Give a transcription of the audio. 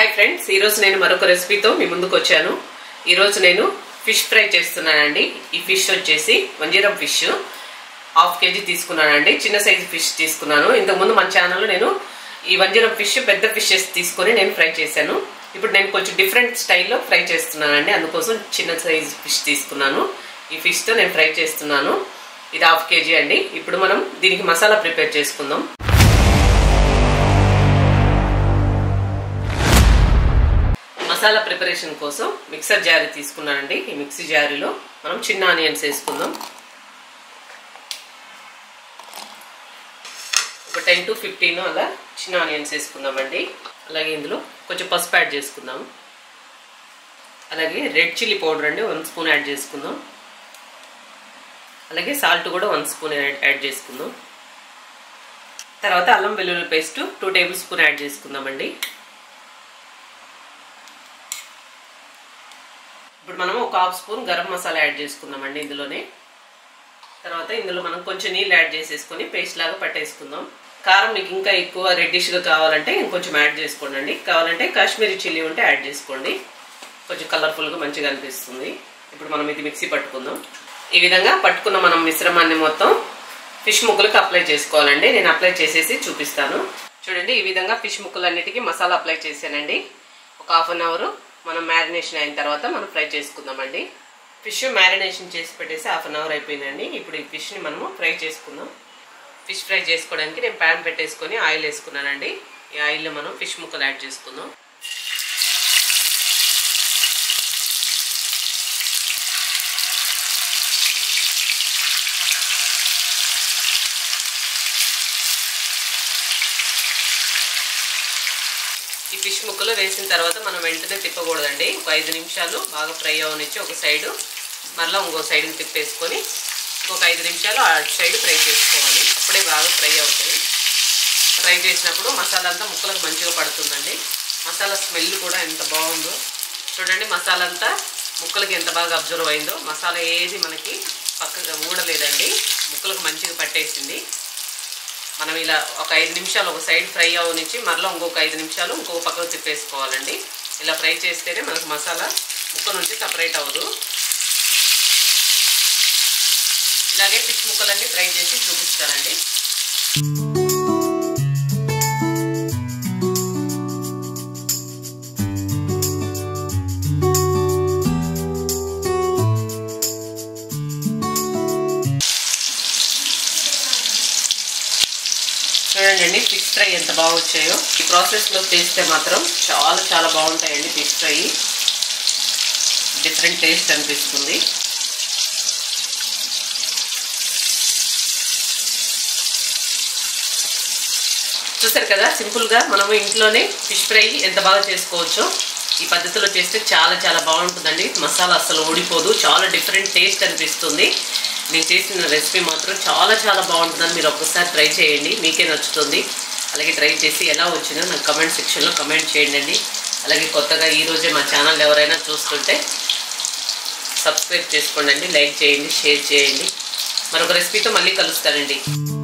hi friends ఈరోజు నేను మరొక రెసిపీతో మీ ముందుకు వచ్చాను ఈరోజు నేను ఫిష్ ఫ్రై చేస్తున్నానండి ఈ ఫిష్ వచ్చేసి వంజీరం ఫిష్ హాఫ్ కేజీ తీసుకున్నానండి చిన్న సైజు ఫిష్ తీసుకున్నాను ఇంతకుముందు మన ఛానల్లో నేను ఈ వంజీరం ఫిష్ పెద్ద ఫిషెస్ తీసుకొని నేను ఫ్రై చేశాను ఇప్పుడు నేను కొంచెం డిఫరెంట్ స్టైల్లో ఫ్రై చేస్తున్నానండి అందుకోసం చిన్న సైజు ఫిష్ తీసుకున్నాను ఈ ఫిష్తో నేను ఫ్రై చేస్తున్నాను ఇది హాఫ్ కేజీ అండి ఇప్పుడు మనం దీనికి మసాలా ప్రిపేర్ చేసుకుందాం మసాలా ప్రిపరేషన్ కోసం మిక్సర్ జారీ తీసుకున్నానండి ఈ మిక్సీ జారీలో మనం చిన్న ఆనియన్స్ వేసుకుందాం ఒక టెన్ టు ఫిఫ్టీన్ అలా చిన్న ఆనియన్స్ వేసుకుందామండి అలాగే ఇందులో కొంచెం పసుపు యాడ్ చేసుకుందాం అలాగే రెడ్ చిల్లీ పౌడర్ అండి వన్ స్పూన్ యాడ్ చేసుకుందాం అలాగే సాల్ట్ కూడా వన్ స్పూన్ యాడ్ చేసుకుందాం తర్వాత అల్లం వెల్లుల్లి paste two table spoon add చేసుకుందామండి ఇప్పుడు మనం ఒక half spoon garam masala add చేసుకుందామండి ఇందులోనే తర్వాత ఇందులో మనం కొంచెం నీళ్ళు యాడ్ చేసేసుకొని పేస్ట్ లాగా పట్టేసుకుందాం కారం మీకు ఇంకా ఎక్కువ రెడ్డిష్గా కావాలంటే ఇంకొంచెం యాడ్ చేసుకోండి అండి కావాలంటే కాశ్మీరీ చిల్లీ ఉంటే యాడ్ చేసుకోండి కొంచెం కలర్ఫుల్గా మంచిగా అనిపిస్తుంది ఇప్పుడు మనం ఇది మిక్సీ పట్టుకుందాం ఈ విధంగా పట్టుకున్న మనం మిశ్రమాన్ని మొత్తం ఫిష్ ముక్కలకి అప్లై చేసుకోవాలండి నేను అప్లై చేసేసి చూపిస్తాను చూడండి ఈ విధంగా ఫిష్ ముక్కలన్నిటికీ మసాలా అప్లై చేశానండి ఒక హాఫ్ అన్ అవర్ మనం మ్యారినేషన్ అయిన తర్వాత మనం ఫ్రై చేసుకుందామండి ఫిష్ మ్యారినేషన్ చేసి పెట్టేసి హాఫ్ అన్ అవర్ అయిపోయిందండి ఇప్పుడు ఈ ఫిష్ని మనము ఫ్రై చేసుకుందాం ఫిష్ ఫ్రై చేసుకోవడానికి నేను ప్యాన్ పెట్టేసుకొని ఆయిల్ వేసుకున్నానండి ఈ ఆయిల్లో మనం ఫిష్ ముక్కలు యాడ్ చేసుకుందాం ఈ ఫిష్ ముక్కలు వేసిన తర్వాత మనం వెంటనే తిప్పకూడదండి ఒక ఐదు నిమిషాలు బాగా ఫ్రై అవనిచ్చి ఒక సైడు మరలా ఇంకో సైడ్ని తిప్పేసుకొని ఇంకొక ఐదు నిమిషాలు ఆ సైడ్ ఫ్రై చేసుకోవాలి అప్పుడే బాగా ఫ్రై అవుతాయి ఫ్రై చేసినప్పుడు మసాలా అంతా ముక్కలకు మంచిగా పడుతుందండి మసాలా స్మెల్ కూడా ఎంత బాగుందో చూడండి మసాలా అంతా ముక్కలకి ఎంత బాగా అబ్జర్వ్ అయిందో మసాలా ఏది మనకి పక్కగా ఊడలేదండి ముక్కలకు మంచిగా పట్టేసింది మనం ఇలా ఒక ఐదు నిమిషాలు ఒక సైడ్ ఫ్రై అవనిచ్చి మరలా ఇంకొక ఐదు నిమిషాలు ఇంకొక పక్కకు తిప్పేసుకోవాలండి ఇలా ఫ్రై చేస్తేనే మనకు మసాలా ముక్క నుంచి సపరేట్ అవ్వదు ఇలాగే ఫిష్ ముక్కలన్నీ ఫ్రై చేసి చూపిస్తానండి చూడండి ఫిష్ ఫ్రై ఎంత బాగా వచ్చాయో ఈ ప్రాసెస్లో చేస్తే మాత్రం చాలా చాలా బాగుంటాయండి ఫిష్ ఫ్రై డిఫరెంట్ టేస్ట్ అనిపిస్తుంది చూసారు కదా సింపుల్గా మనము ఇంట్లోనే ఫిష్ ఫ్రై ఎంత బాగా చేసుకోవచ్చో ఈ పద్ధతిలో చేస్తే చాలా చాలా బాగుంటుందండి మసాలా అస్సలు ఓడిపోదు చాలా డిఫరెంట్ టేస్ట్ అనిపిస్తుంది నేను చేసిన రెసిపీ మాత్రం చాలా చాలా బాగుంటుందని మీరు ఒక్కసారి ట్రై చేయండి మీకే నచ్చుతుంది అలాగే ట్రై చేసి ఎలా వచ్చిందో నాకు కమెంట్ సెక్షన్లో కమెంట్ చేయండి అలాగే కొత్తగా ఈరోజే మా ఛానల్ ఎవరైనా చూస్తుంటే సబ్స్క్రైబ్ చేసుకోండి లైక్ చేయండి షేర్ చేయండి మరొక రెసిపీతో మళ్ళీ కలుస్తానండి